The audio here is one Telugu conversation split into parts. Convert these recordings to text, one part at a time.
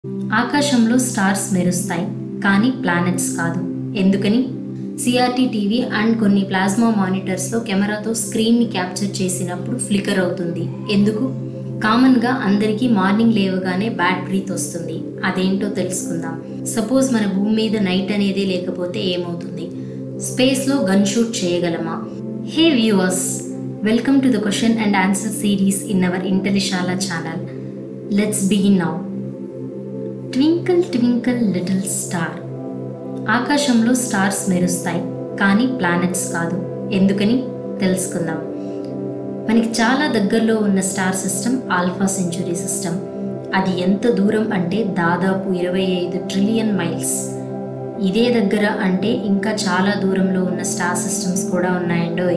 ఆకాశంలో స్టార్స్ మెరుస్తాయి కానీ ప్లానెట్స్ కాదు ఎందుకని సిఆర్టీ టీవీ అండ్ కొన్ని ప్లాస్మా మానిటర్స్లో కెమెరాతో స్క్రీన్ని క్యాప్చర్ చేసినప్పుడు ఫ్లికర్ అవుతుంది ఎందుకు కామన్గా అందరికీ మార్నింగ్ లేవగానే బ్యాడ్ బ్రీత్ వస్తుంది అదేంటో తెలుసుకుందాం సపోజ్ మన భూమి మీద నైట్ అనేది లేకపోతే ఏమవుతుంది స్పేస్లో గన్ షూట్ చేయగలమా hey viewers welcome to the question and answer series in our Intellishala channel let's begin now twinkle twinkle little star ఆకాశంలో స్టార్స్ మెరుస్తాయి కానీ ప్లానెట్స్ కాదు ఎందుకని తెలుసుకుందాం మనకి చాలా దగ్గరలో ఉన్న star system Alpha Centauri system అది ఎంత దూరం అంటే దాదాపు ఇరవై ఐదు ట్రిలియన్ మైల్స్ ఇదే దగ్గర అంటే ఇంకా చాలా దూరంలో ఉన్న స్టార్ సిస్టమ్స్ కూడా ఉన్నాయండోయ్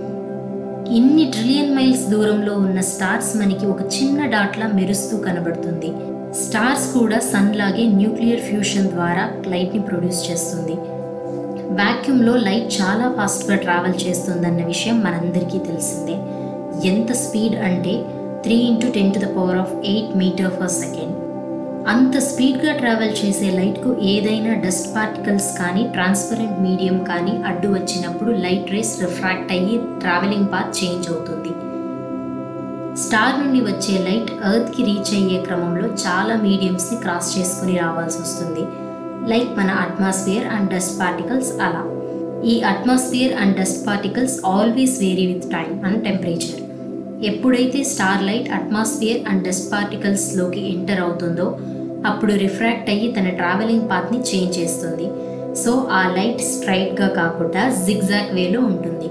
ఇన్ని ట్రిలియన్ మైల్స్ దూరంలో ఉన్న స్టార్స్ మనకి ఒక చిన్న డాట్లా మెరుస్తూ కనబడుతుంది స్టార్స్ కూడా సన్ లాగే న్యూక్లియర్ ఫ్యూషన్ ద్వారా లైట్ని ప్రొడ్యూస్ చేస్తుంది వాక్యూమ్లో లైట్ చాలా ఫాస్ట్గా ట్రావెల్ చేస్తుందన్న విషయం మనందరికీ తెలిసిందే ఎంత స్పీడ్ అంటే three into ten to the power of eight metre per second అంత స్పీడ్గా ట్రావెల్ చేసే లైట్కు ఏదైనా డస్ట్ పార్టికల్స్ కానీ ట్రాన్స్పరెంట్ మీడియం కానీ అడ్డు వచ్చినప్పుడు లైట్ రేస్ రిఫ్రాక్ట్ అయ్యి ట్రావెలింగ్ పాత్ చేంజ్ అవుతుంది స్టార్ నుండి వచ్చే లైట్ ఎర్త్కి రీచ్ అయ్యే క్రమంలో చాలా మీడియంస్ని క్రాస్ చేసుకుని రావాల్సి వస్తుంది లైక్ మన అట్మాస్ఫియర్ అండ్ డస్ట్ పార్టికల్స్ అలా ఈ atmosphere and dust particles always vary with time and temperature ఎప్పుడైతే star light atmosphere and dust పార్టికల్స్లోకి ఎంటర్ అవుతుందో అప్పుడు రిఫ్రాక్ట్ అయ్యి తన ట్రావెలింగ్ పాత్ని చేంజ్ చేస్తుంది సో ఆ లైట్ స్ట్రైట్గా కాకుండా జిగ్జాగ్ వేలో ఉంటుంది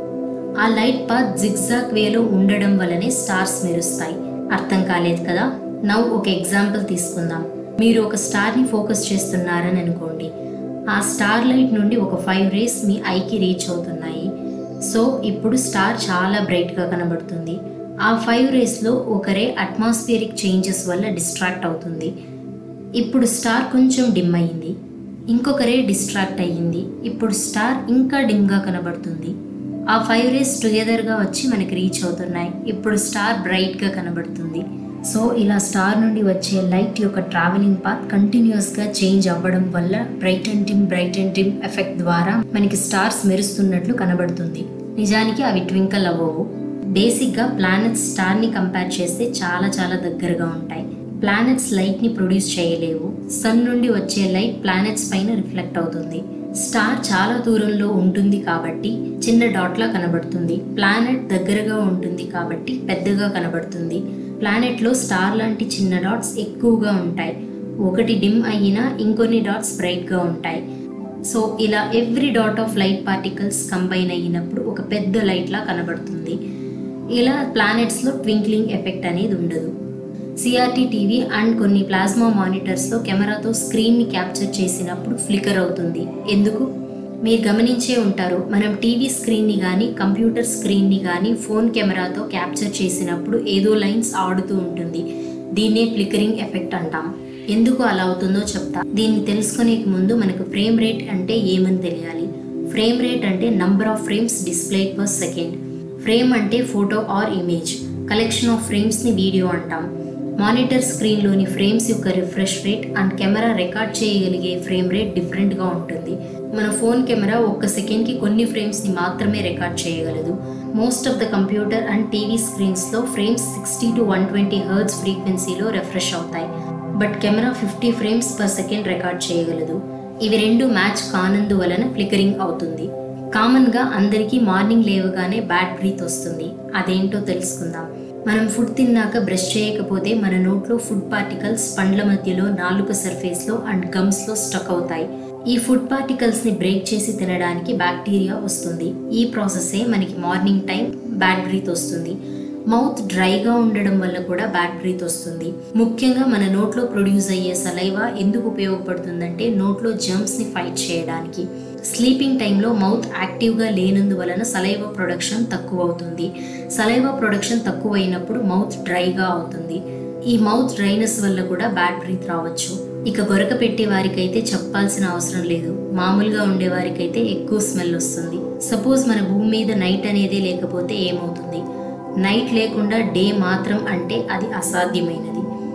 ఆ లైట్ పాత్ జిగ్జాగ్ వేలో ఉండడం వల్లనే స్టార్స్ మెరుస్తాయి అర్థం కాలేదు కదా నవ్వు ఒక ఎగ్జాంపుల్ తీసుకుందాం మీరు ఒక స్టార్ని ఫోకస్ చేస్తున్నారని అనుకోండి ఆ స్టార్ లైట్ నుండి ఒక ఫైవ్ రేస్ మీ ఐకి రీచ్ అవుతున్నాయి సో ఇప్పుడు స్టార్ చాలా బ్రైట్గా కనబడుతుంది ఆ ఫైవ్ రేస్లో ఒక రే అట్మాస్ఫియరిక్ చేంజెస్ వల్ల డిస్ట్రాక్ట్ అవుతుంది ఇప్పుడు స్టార్ కొంచెం డిమ్ అయ్యింది ఇంకొక రే డిస్ట్రాక్ట్ అయ్యింది ఇప్పుడు స్టార్ ఇంకా డిమ్గా కనబడుతుంది ఆ ఫైవ్ రేస్ టుగెదర్గా వచ్చి మనకి రీచ్ అవుతున్నాయి ఇప్పుడు స్టార్ బ్రైట్గా కనబడుతుంది సో ఇలా స్టార్ నుండి వచ్చే లైట్ యొక్క ట్రావెలింగ్ పాత్ కంటిన్యూస్గా చేంజ్ అవ్వడం వల్ల bright and dim bright and dim effect ద్వారా మనకి స్టార్స్ మెరుస్తున్నట్లు కనబడుతుంది నిజానికి అవి ట్వింకల్ అవ్వవు బేసిక్గా ప్లానెట్స్ స్టార్ని కంపేర్ చేస్తే చాలా చాలా దగ్గరగా ఉంటాయి ప్లానెట్స్ లైట్ని ప్రొడ్యూస్ చేయలేవు సన్ నుండి వచ్చే లైట్ ప్లానెట్స్ పైన రిఫ్లెక్ట్ అవుతుంది స్టార్ చాలా దూరంలో ఉంటుంది కాబట్టి చిన్న డాట్లా కనబడుతుంది ప్లానెట్ దగ్గరగా ఉంటుంది కాబట్టి పెద్దగా కనబడుతుంది ప్లానెట్లో స్టార్ లాంటి చిన్న డాట్స్ ఎక్కువగా ఉంటాయి ఒకటి డిమ్ అయినా ఇంకొన్ని డాట్స్ బ్రైట్గా ఉంటాయి సో ఇలా every dot of light particles combine అయినప్పుడు ఒక పెద్ద లైట్లా కనబడుతుంది ఇలా ప్లానెట్స్లో ట్వింక్లింగ్ ఎఫెక్ట్ అనేది ఉండదు సిఆర్టీ టీవీ అండ్ కొన్ని ప్లాస్మా మానిటర్స్లో కెమెరాతో స్క్రీన్ని క్యాప్చర్ చేసినప్పుడు ఫ్లికర్ అవుతుంది ఎందుకు మీరు గమనించే ఉంటారు మనం టీవీ స్క్రీన్ని కానీ కంప్యూటర్ స్క్రీన్ని కానీ ఫోన్ కెమెరాతో క్యాప్చర్ చేసినప్పుడు ఏదో లైన్స్ ఆడుతూ ఉంటుంది దీన్నే ఫ్లికరింగ్ ఎఫెక్ట్ అంటాం ఎందుకు అలా అవుతుందో చెప్తా దీన్ని తెలుసుకునే ముందు మనకు ఫ్రేమ్ రేట్ అంటే ఏమని తెలియాలి ఫ్రేమ్ రేట్ అంటే number of frames display per second frame అంటే photo or image collection of ఫ్రేమ్స్ని వీడియో అంటాం మానిటర్ స్క్రీన్లోని ఫ్రేమ్స్ యొక్క refresh rate and camera record చేయగలిగే ఫ్రేమ్ రేట్ డిఫరెంట్గా ఉంటుంది మన ఫోన్ కెమెరా ఒక్క సెకండ్కి కొన్ని ఫ్రేమ్స్ని మాత్రమే రికార్డ్ చేయగలదు most of the computer and TV స్క్రీన్స్లో frames sixty to one twenty hertz ఫ్రీక్వెన్సీలో రిఫ్రెష్ అవుతాయి but camera fifty frames per second record చేయగలదు ఇవి రెండు మ్యాచ్ కానందువలన ఫ్లికరింగ్ అవుతుంది కామన్గా అందరికీ మార్నింగ్ లేవగానే బ్యాడ్ బ్రీత్ వస్తుంది అదేంటో తెలుసుకుందాం మనం ఫుడ్ తిన్నాక బ్రష్ చేయకపోతే మన నోట్లో ఫుడ్ పార్టికల్స్ పండ్ల మధ్యలో నాలుక సర్ఫేస్లో అండ్ గమ్స్లో స్టక్ అవుతాయి ఈ ఫుడ్ పార్టికల్స్ని బ్రేక్ చేసి తినడానికి బ్యాక్టీరియా వస్తుంది ఈ ప్రాసెసే మనకి మార్నింగ్ టైం బ్యాడ్ బ్రీత్ వస్తుంది మౌత్ డ్రైగా ఉండడం వల్ల కూడా బ్యాడ్ బ్రీత్ వస్తుంది ముఖ్యంగా మన నోట్లో ప్రొడ్యూస్ అయ్యే సలైవా ఎందుకు ఉపయోగపడుతుందంటే నోట్లో జర్మ్స్ని ఫైట్ చేయడానికి స్లీపింగ్ టైంలో మౌత్ యాక్టివ్గా లేనందువలన సలైవా ప్రొడక్షన్ తక్కువ అవుతుంది సలైవా ప్రొడక్షన్ తక్కువ అయినప్పుడు మౌత్ డ్రైగా అవుతుంది ఈ మౌత్ డ్రైనెస్ వల్ల కూడా బ్యాడ్ బ్రీత్ రావచ్చు ఇక గొరక పెట్టే వారికైతే చెప్పాల్సిన అవసరం లేదు మామూలుగా ఉండే వారికైతే ఎక్కువ స్మెల్ వస్తుంది సపోజ్ మన భూమి మీద నైట్ అనేది లేకపోతే ఏమవుతుంది నైట్ లేకుండా డే మాత్రం అంటే అది అసాధ్యమైనది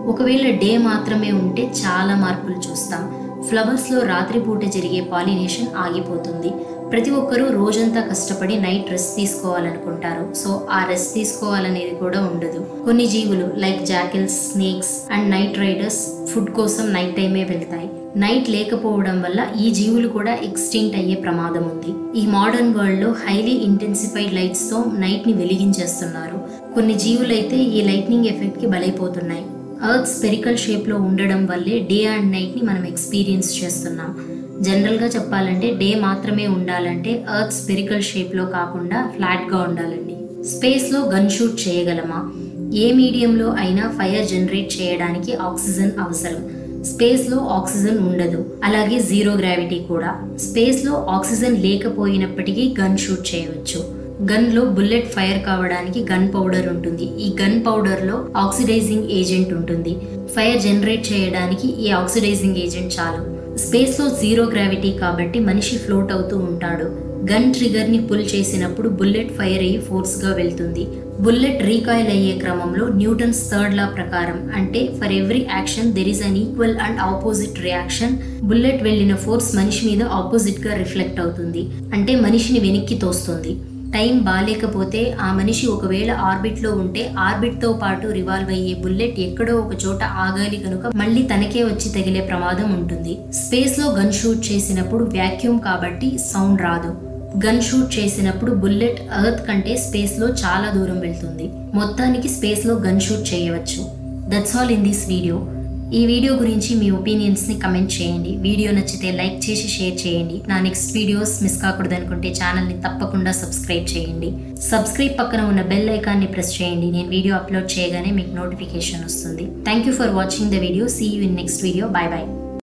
ఒకవేళ డే మాత్రమే ఉంటే చాలా మార్పులు చూస్తాం ఫ్లవర్స్లో రాత్రిపూట జరిగే పాలినేషన్ ఆగిపోతుంది ప్రతి ఒక్కరూ రోజంతా కష్టపడి నైట్ రెస్ట్ తీసుకోవాలనుకుంటారు సో ఆ రెస్ట్ తీసుకోవాలనేది కూడా ఉండదు కొన్ని జీవులు like jackals snakes and night riders food కోసం నైట్ టైమే వెళ్తాయి నైట్ లేకపోవడం వల్ల ఈ జీవులు కూడా ఎక్స్టింక్ట్ అయ్యే ప్రమాదం ఉంది ఈ మోడర్న్ వరల్డ్ లో హైలీ ఇంటెన్సిఫైడ్ లైట్స్ తో నైట్ ని వెలిగించేస్తున్నారు కొన్ని జీవులైతే ఈ లైట్నింగ్ ఎఫెక్ట్ కి బలైపోతున్నాయి ఎర్త్ స్పెరికల్ షేప్ లో ఉండడం వల్లే డే అండ్ నైట్ ని మనం ఎక్స్పీరియన్స్ చేస్తున్నాం జనరల్ గా చెప్పాలంటే డే మాత్రమే ఉండాలంటే ఎర్త్ స్పెరికల్ షేప్ లో కాకుండా ఫ్లాట్ గా ఉండాలండి స్పేస్ లో గన్ షూట్ చేయగలమా ఏ మీడియంలో అయినా ఫైర్ జనరేట్ చేయడానికి ఆక్సిజన్ అవసరం స్పేస్ లో ఆక్సిజన్ ఉండదు అలాగే జీరో గ్రావిటీ కూడా స్పేస్ లో ఆక్సిజన్ లేకపోయినప్పటికీ గన్ షూట్ చేయవచ్చు గన్ లో బుల్లెట్ ఫైర్ కావడానికి గన్ పౌడర్ ఉంటుంది ఈ గన్ పౌడర్ లో ఆక్సిడైజింగ్ ఏజెంట్ ఉంటుంది ఫైర్ జనరేట్ చేయడానికి ఈ ఆక్సిడైజింగ్ ఏజెంట్ చాలు స్పేస్ లో జీరో గ్రావిటీ కాబట్టి మనిషి ఫ్లోట్ అవుతూ ఉంటాడు గన్ ట్రిగర్ ని పుల్ చేసినప్పుడు బుల్లెట్ ఫైర్ అయ్యి ఫోర్స్ గా వెళ్తుంది బుల్లెట్ రీకాయిల్ అయ్యే క్రమంలో న్యూటన్స్ థర్డ్ లా ప్రకారం అంటే for every action there is an equal and opposite reaction bullet వెళ్ళిన ఫోర్స్ మనిషి మీద ఆపోజిట్ గా రిఫ్లెక్ట్ అవుతుంది అంటే మనిషిని వెనక్కి తోస్తుంది టైం బాగాలేకపోతే ఆ మనిషి ఒకవేళ ఆర్బిట్లో ఉంటే ఆర్బిట్తో పాటు రివాల్వ్ అయ్యే బుల్లెట్ ఎక్కడో ఒక చోట ఆగాలి కనుక మళ్ళీ తనకే వచ్చి తగిలే ప్రమాదం ఉంటుంది స్పేస్లో గన్ షూట్ చేసినప్పుడు వ్యాక్యూమ్ కాబట్టి సౌండ్ రాదు గన్ షూట్ చేసినప్పుడు బుల్లెట్ ఎర్త్ కంటే స్పేస్లో చాలా దూరం వెళ్తుంది మొత్తానికి స్పేస్లో గన్ షూట్ చేయవచ్చు that's all in this video ఈ వీడియో గురించి మీ ఒపీనియన్స్ని కమెంట్ చేయండి వీడియో నచ్చితే లైక్ చేసి షేర్ చేయండి నా నెక్స్ట్ వీడియోస్ మిస్ కాకూడదు అనుకుంటే ఛానల్ని తప్పకుండా సబ్స్క్రైబ్ చేయండి సబ్స్క్రైబ్ పక్కన ఉన్న బెల్ ఐకాన్ని ప్రెస్ చేయండి నేను వీడియో అప్లోడ్ చేయగానే మీకు నోటిఫికేషన్ వస్తుంది thank you for watching the video see you in next video bye bye